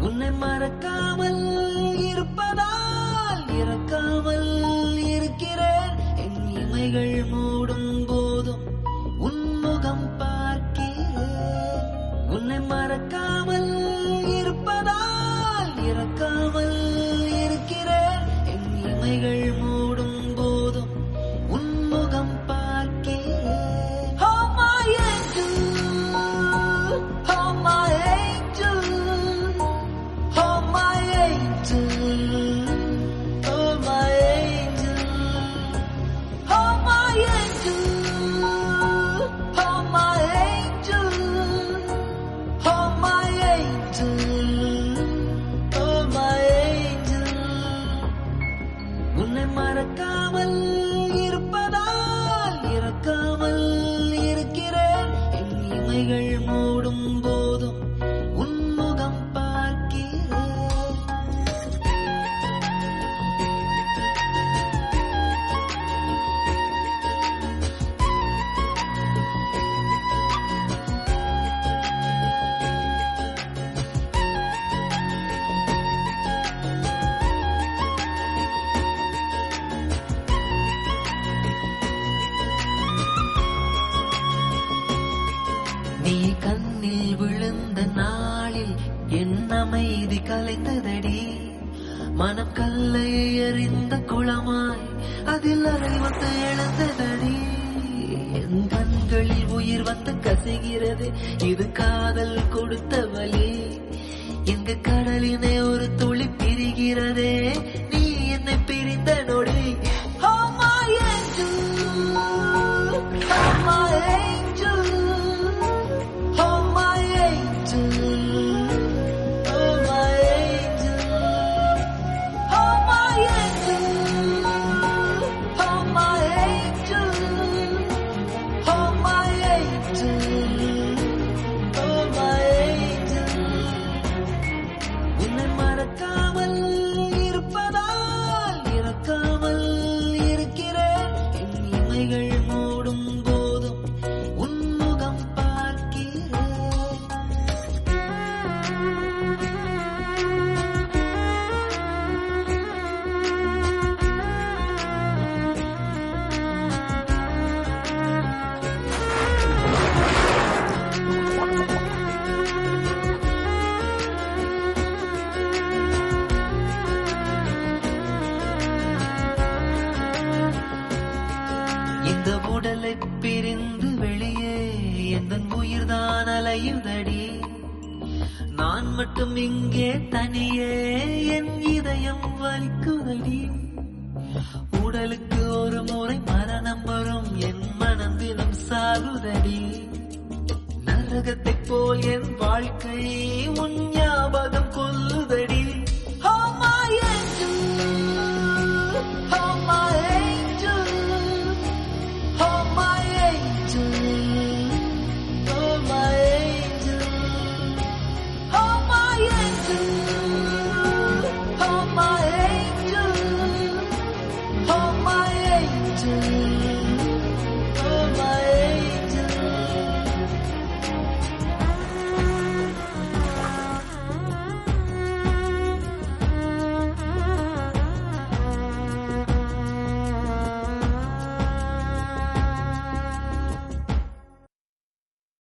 உன்னை மறக்காமல் இருப்பதால் இறக்காமல் இருக்கிறேன் என் இமைகள் மூடும் போதும் உன்முகம் பார்க்கிறேன் உன்னை மறக்காமல் இருப்பதால் இறக்காமல் இருக்கிறேன் என் இமைகள் மூடும் போதும் உன்முகம் பார்க்கிறேன் Oh my angel Oh my angel Oh my angel Oh my angel Oh my angel Oh my angel Oh my angel Oh my angel உன்னை மறக்காமல் இருப்பதால் இறக்காமல் இருக்கிறேன் என் இமைகள் மூடும் போதும் உன்முகம் பார்க்கிறேன் நீ கண்ணில் விழுந்த நாளில் என் அமைதி கலைந்ததடி மனம் கல்லை எறிந்த குளமாய் அதில் அலை வந்து எழுந்ததடி என் கண்களில் உயிர் வந்து கசிகிறது இது காதல் கொடுத்த வலி எங்க கடலினை ஒரு துளி பிரிகிறதே நீ என்னை பிரிந்த நொடி Oh my angel Oh my angel Oh my angel Oh my angel Oh my angel Oh my angel Oh my angel Oh my angel உன்னை மறக்காமல் இருப்பதால் இறக்காமல் இருக்கிறேன் என் இமைகள் மூடும் போதும் உன்முகம் பார்க்கிறேன் இந்த உடலை பிரிந்து வெளியே எந்த உயிர்தான் அலையுதடி நான் மட்டும் இங்கே தனியே என் இதயம் வலிக்குதடி உடலுக்கு ஒரு முறை மரணம் வரும் என் மனம் தினம் சாகுதடி நரகத்தைப் போல் என் வாழ்க்கை உன் ஞாபகம் கொல்லுதடி Oh my angel Oh my angel Oh my angel Oh my angel Oh my angel Oh my angel Oh my angel